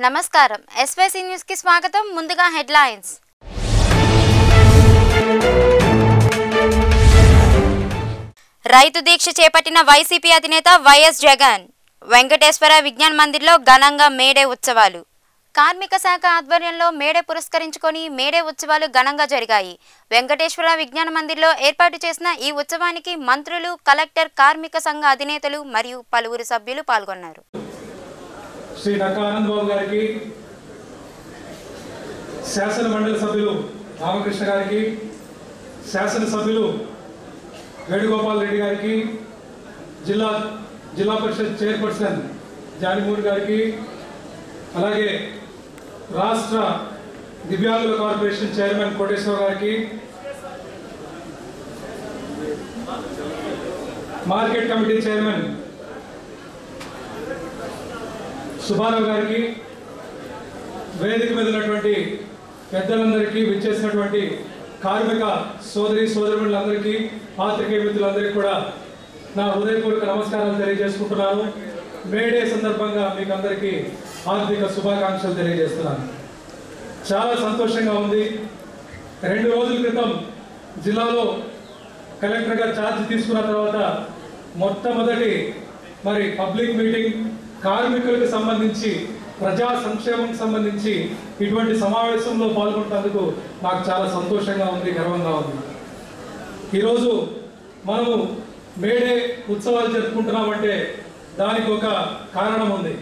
నమస్కారం SYC news కి స్వాగతం ముందుగా హెడ్లైన్స్ రైతు దీక్ష చేపట్టిన వైసీపీ అధినేత వైఎస్ జగన్ వెంకటేశ్వర విజ్ఞాన్ మందిర్లో ఘనంగా మేడే ఉత్సవాలు కార్మిక శాఖ ఆధ్వర్యంలో మేడే పురస్కరించుకొని మేడే ఉత్సవాలు ఘనంగా జరిగాయి వెంకటేశ్వర విజ్ఞాన మందిర్లో ఏర్పాటు చేసిన ఈ ఉత్సవానికి మంత్రులు కలెక్టర్ కార్మిక సంఘ అధినేతలు మరియు పలువురు సభ్యులు పాల్గొన్నారు శ్రీ నక్కా ఆనంద్ బాబు గారికి శాసన మండలి సభ్యులు రామకృష్ణ గారికి శాసన సభ్యులు వేణుగోపాల్ రెడ్డి గారికి జిల్లా జిల్లా పరిషత్ చైర్పర్సన్ జానిమూరి గారికి అలాగే రాష్ట్ర దివ్యాంగుల కార్పొరేషన్ చైర్మన్ కోటేశ్వర గారికి మార్కెట్ కమిటీ చైర్మన్ సుబ్బారావు గారికి వేదిక మీద ఉన్నటువంటి పెద్దలందరికీ విచ్చేసినటువంటి కార్మిక సోదరి సోదరులందరికీ పాత్రికేయ మిత్రులందరికీ కూడా నా హృదయపూర్వక నమస్కారాలు తెలియజేసుకుంటున్నాను మేడే సందర్భంగా మీకు అందరికీ హార్దిక శుభాకాంక్షలు తెలియజేస్తున్నాను చాలా సంతోషంగా ఉంది రెండు రోజుల క్రితం జిల్లాలో కలెక్టర్గా ఛార్జ్ తీసుకున్న తర్వాత మొట్టమొదటి మరి పబ్లిక్ మీటింగ్ కార్మికులకు సంబంధించి ప్రజా సంక్షేమం సంబంధించి ఇటువంటి సమావేశంలో పాల్గొంటున్నందుకు నాకు చాలా సంతోషంగా ఉంది గర్వంగా ఉంది ఈరోజు మనము మేడే ఉత్సవాలు జరుపుకుంటున్నామంటే దానికి ఒక కారణం ఉంది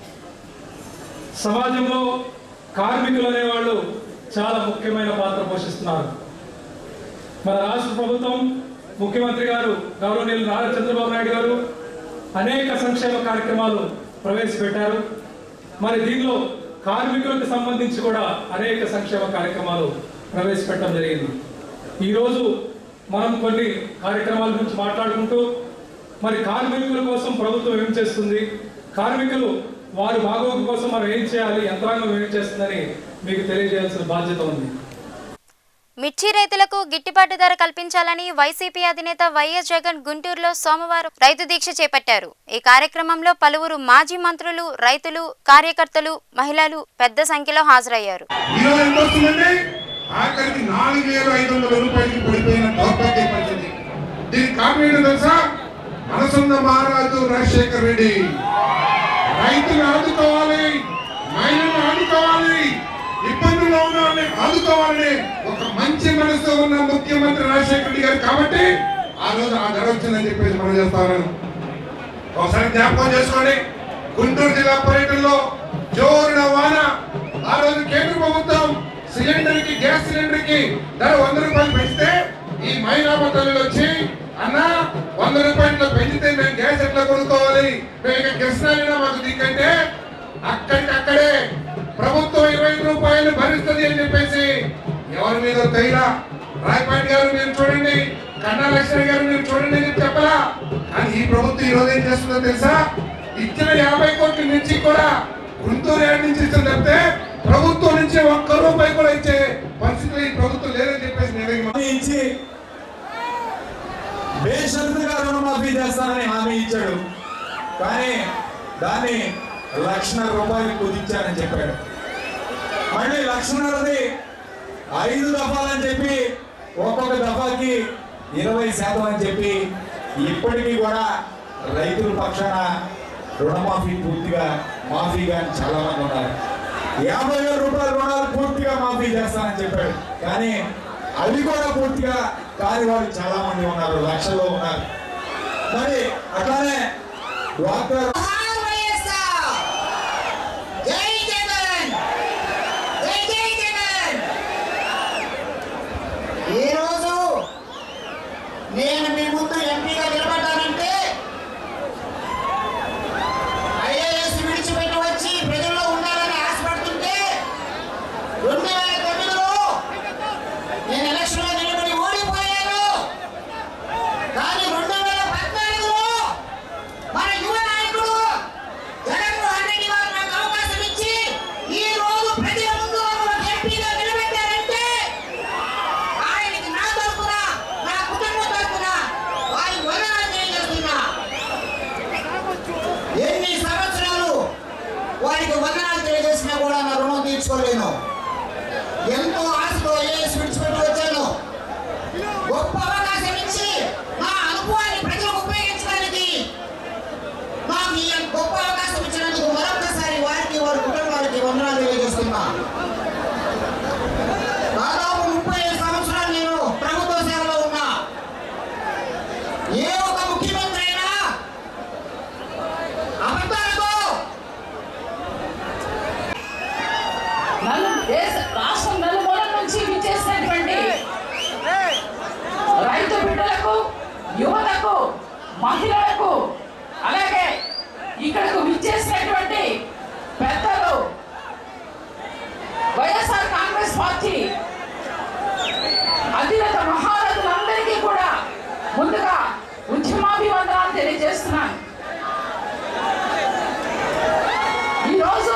సమాజంలో కార్మికులు అనేవాళ్ళు చాలా ముఖ్యమైన పాత్ర పోషిస్తున్నారు మన రాష్ట్ర ప్రభుత్వం ముఖ్యమంత్రి గారు గౌరవనీయులు నారా చంద్రబాబు నాయుడు గారు అనేక సంక్షేమ కార్యక్రమాలు ప్రవేశపెట్టారు మరి దీనిలో కార్మికులకు సంబంధించి కూడా అనేక సంక్షేమ కార్యక్రమాలు ప్రవేశపెట్టడం జరిగింది ఈరోజు మనం కొన్ని కార్యక్రమాల గురించి మాట్లాడుకుంటూ మరి కార్మికుల కోసం ప్రభుత్వం ఏం చేస్తుంది కార్మికులు వారి బాగోగు కోసం మనం ఏం చేయాలి యంత్రాంగం ఏం చేస్తుందని మీకు తెలియజేయాల్సిన బాధ్యత ఉంది మిర్చి రైతులకు గిట్టుబాటు ధర కల్పించాలని వైసీపీ అధినేత వైఎస్ జగన్ గుంటూరులో సోమవారం రైతు దీక్ష చేపట్టారు ఈ కార్యక్రమంలో పలువురు మాజీ మంత్రులు రైతులు కార్యకర్తలు మహిళలు పెద్ద సంఖ్యలో హాజరయ్యారు ఈరోజు ఎంత వస్తుందండి ఆఖరికి నాలుగు వేల ఐదు వందల రూపాయలకి పడిపోయిన దౌర్భాగ్య పరిస్థితి దీనికి కారణం ఏంటో తెలుసా మనసున్న మహారాజు రాజశేఖర్ రెడ్డి రైతులు ఆదుకోవాలి మహిళలు ఆదుకోవాలి ఇబ్బందుల్లో ఉన్న వాళ్ళని ఆదుకోవాలని ఒక మంచి మనసు ఉన్న ముఖ్యమంత్రి రాజశేఖర రెడ్డి గారు కాబట్టి ఆ రోజు ఆ ధర వచ్చిందని చెప్పేసి మనం చేస్తా ఉన్నాను ఒకసారి జ్ఞాపకం చేసుకోండి గుంటూరు జిల్లా పర్యటనలో జోరున వాన ఆ రోజు కేంద్ర ప్రభుత్వం సిలిండర్ కి గ్యాస్ సిలిండర్ కి ధర వంద రూపాయలు పెంచితే ఈ మైనాప తల్లులు వచ్చి అన్న వంద రూపాయలు పెంచితే మేము గ్యాస్ ఎట్లా కొనుక్కోవాలి మేము ఇక కృష్ణాలినా మాకు దిక్కంటే అక్కడికక్కడే ప్రభుత్వం ఇరవై ఐదు రూపాయలు భరిస్తుంది అని చెప్పేసి ఎవరి మీద తైలా రాయపాటి గారు మీరు చూడండి కన్నా లక్ష్మణ్ గారు మీరు చూడండి అని చెప్పి చెప్పలా కానీ ఈ ప్రభుత్వం ఈ రోజు ఏం చేస్తుందో తెలుసా ఇచ్చిన యాభై కోట్ల నుంచి కూడా గుంటూరు ఏడు నుంచి ఇచ్చిన తప్పితే ప్రభుత్వం నుంచి ఒక్క రూపాయి కూడా ఇచ్చే పరిస్థితి ఈ ప్రభుత్వం లేదని చెప్పేసి నేను హామీ ఇచ్చి బేషరతుగా రుణమాఫీ చేస్తానని హామీ ఇచ్చాడు కానీ దాన్ని లక్షన్నర రూపాయలు కుదించానని చెప్పాడు మళ్ళీ లక్షన్నరది ఐదు దఫాలని చెప్పి ఒక్కొక్క దఫాకి ఇరవై శాతం అని చెప్పి ఇప్పటికీ కూడా రైతుల పక్షాన రుణమాఫీ పూర్తిగా మాఫీ కానీ చాలా మంది ఉన్నారు యాభై వేల రూపాయల రుణాలు పూర్తిగా మాఫీ చేస్తానని చెప్పాడు కానీ అవి కూడా పూర్తిగా కాని వాళ్ళు చాలా మంది ఉన్నారు లక్షల్లో ఉన్నారు మరి అట్లానే డ్వాక్రా జోహార్ వైఎస్ఆర్ జై జగన్ జై జై జగన్ ఈరోజు నేను మీ ముందు ఎంపీగా నిలబడ్డానంటే ఐఏఎస్ విడిచిపెట్టి వచ్చి ప్రజల్లో ఉండాలని ఆశపడుతుంటే రెండు వేల తొమ్మిదిలో నేను ఎలక్షన్లో నిలబడి ఓడిపోయాను కానీ రెండు వేల పద్నాలుగులో మన యువ నాయకుడు జగన్మోహన్ రెడ్డి గారు నాకు అవకాశం ఇచ్చి ఈ రోజు ప్రజల ముందు నన్ను ఒక ఎంపీగా నిలబెట్టారంటే ఆయనకి నా రైతులకు మహిళలకు అలాగే ఇక్కడకు విచ్చేసినటువంటి పెద్దలు వైఎస్ఆర్ కాంగ్రెస్ పార్టీ అధినేత మహారథులందరికీ కూడా ముందుగా ఉద్యమాభివందనాలు తెలియజేస్తున్నాను ఈరోజు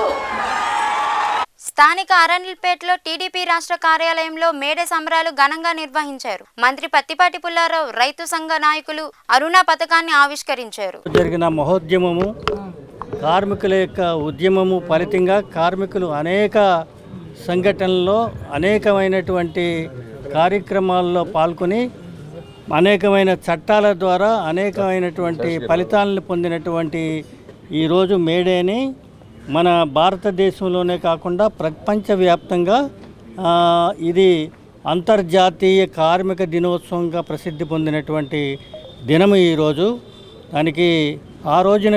స్థానిక అరణ్యపేటలో టీడీపీ రాష్ట్ర కార్యాలయంలో మేడే సంబరాలు ఘనంగా నిర్వహించారు మంత్రి పత్తిపాటి పుల్లారావు రైతు సంఘ నాయకులు అరుణ పథకాన్ని ఆవిష్కరించారు జరిగిన మహోద్యమము కార్మికుల యొక్క ఉద్యమము ఫలితంగా కార్మికులు అనేక సంఘటనల్లో అనేకమైనటువంటి కార్యక్రమాల్లో పాల్గొని అనేకమైన చట్టాల ద్వారా అనేకమైనటువంటి ఫలితాలను పొందినటువంటి ఈరోజు మేడేని మన భారతదేశంలోనే కాకుండా ప్రపంచవ్యాప్తంగా ఆ, ఇది అంతర్జాతీయ కార్మిక దినోత్సవంగా ప్రసిద్ధి పొందినటువంటి దినము ఈరోజు దానికి ఆ రోజున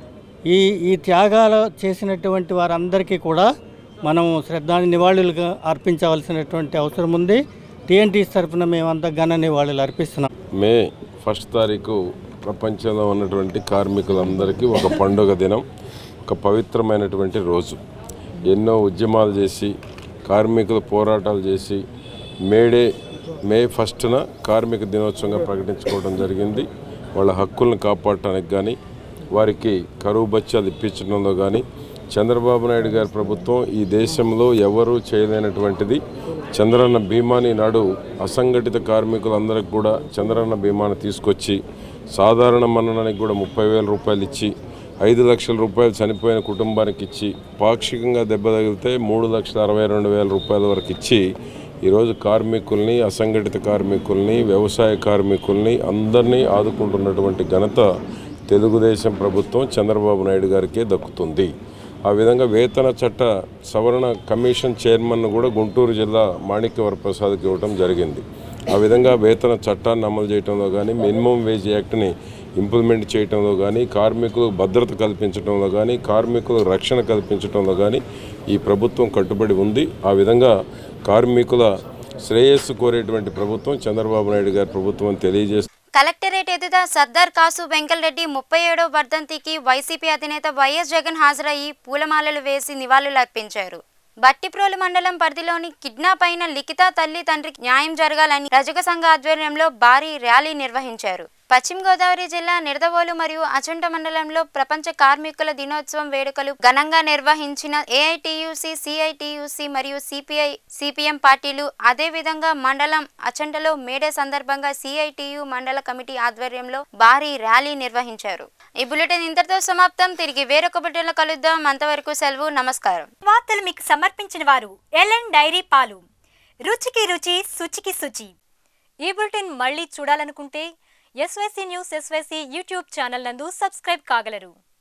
ఈ ఈ త్యాగాలు చేసినటువంటి వారందరికీ కూడా మనం శ్రద్ధా నివాళులుగా అర్పించవలసినటువంటి అవసరం ఉంది టీఎన్టీసీ తరఫున మేమంతా ఘన నివాళులు అర్పిస్తున్నాం మే ఫస్ట్ తారీఖు ప్రపంచంలో ఉన్నటువంటి కార్మికులందరికీ ఒక పండుగ దినం ఒక పవిత్రమైనటువంటి రోజు ఎన్నో ఉద్యమాలు చేసి కార్మికులు పోరాటాలు చేసి మేడే మే ఫస్ట్న కార్మిక దినోత్సవంగా ప్రకటించుకోవడం జరిగింది వాళ్ళ హక్కులను కాపాడటానికి కానీ వారికి కరువు బత్యాలు ఇప్పించడంలో కానీ చంద్రబాబు నాయుడు గారి ప్రభుత్వం ఈ దేశంలో ఎవరూ చేయలేనటువంటిది చంద్రన్న బీమాని నాడు అసంఘటిత కార్మికులందరికీ కూడా చంద్రన్న బీమాని తీసుకొచ్చి సాధారణ మరణానికి కూడా ముప్పై వేల రూపాయలు ఇచ్చి ఐదు లక్షల రూపాయలు చనిపోయిన కుటుంబానికి ఇచ్చి పాక్షికంగా దెబ్బ తగిలితే మూడు లక్షల అరవై రెండు వేల రూపాయల వరకు ఇచ్చి ఈరోజు కార్మికుల్ని అసంఘటిత కార్మికుల్ని వ్యవసాయ కార్మికుల్ని అందరినీ ఆదుకుంటున్నటువంటి ఘనత తెలుగుదేశం ప్రభుత్వం చంద్రబాబు నాయుడు గారికే దక్కుతుంది ఆ విధంగా వేతన చట్ట సవరణ కమిషన్ చైర్మన్ కూడా గుంటూరు జిల్లా మాణిక్య వరప్రసాద్కి ఇవ్వడం జరిగింది ఆ విధంగా వేతన చట్టాన్ని అమలు చేయడంలో కానీ మినిమం వేజ్ యాక్ట్ని ఇంప్లిమెంట్ చేయడంలో కానీ కార్మికులకు భద్రత కల్పించడంలో కానీ కార్మికులకు రక్షణ కల్పించడంలో కానీ ఈ ప్రభుత్వం కట్టుబడి ఉంది ఆ విధంగా కార్మికుల శ్రేయస్సు కోరేటువంటి ప్రభుత్వం చంద్రబాబు నాయుడు గారి ప్రభుత్వం అని తెలియజేస్తుంది కలెక్టరేట్ ఎదుట సర్దార్ కాసు వెంకల్రెడ్డి ముప్పై ఏడవ వర్ధంతికి వైసీపీ అధినేత వైఎస్ జగన్ హాజరయ్యి పూలమాలలు వేసి నివాళులర్పించారు బట్టిప్రోలు మండలం పరిధిలోని కిడ్నాప్ అయిన లిఖిత తల్లి తండ్రికి న్యాయం జరగాలని రజక సంఘ ఆధ్వర్యంలో భారీ ర్యాలీ నిర్వహించారు పశ్చిమ గోదావరి జిల్లా నిడదవోలు మరియు అచంట మండలంలో ప్రపంచ కార్మికుల దినోత్సవం వేడుకలు ఘనంగా నిర్వహించిన ఏఐటియుసి సిఐటియుసి మరియు సిపిఐ సిపిఎం పార్టీలు అదేవిధంగా మండలం అచంటలో మేడే సందర్భంగా సిఐటియు మండల కమిటీ ఆధ్వర్యంలో భారీ ర్యాలీ నిర్వహించారు ఈ బులెటిన్ ఇంతటితో సమాప్తం తిరిగి వేరొక బులెటిన్లో కలుద్దాం అంతవరకు సెలవు నమస్కారం వార్తలు మీకు సమర్పించిన వారు ఎల్ఎన్ డైరీ పాలు రుచికి రుచి శుచికి శుచి ఈ బులెటిన్ మళ్ళీ చూడాలనుకుంటే SYC news SYC YouTube channel నందు సబ్స్క్రైబ్ కాగలరు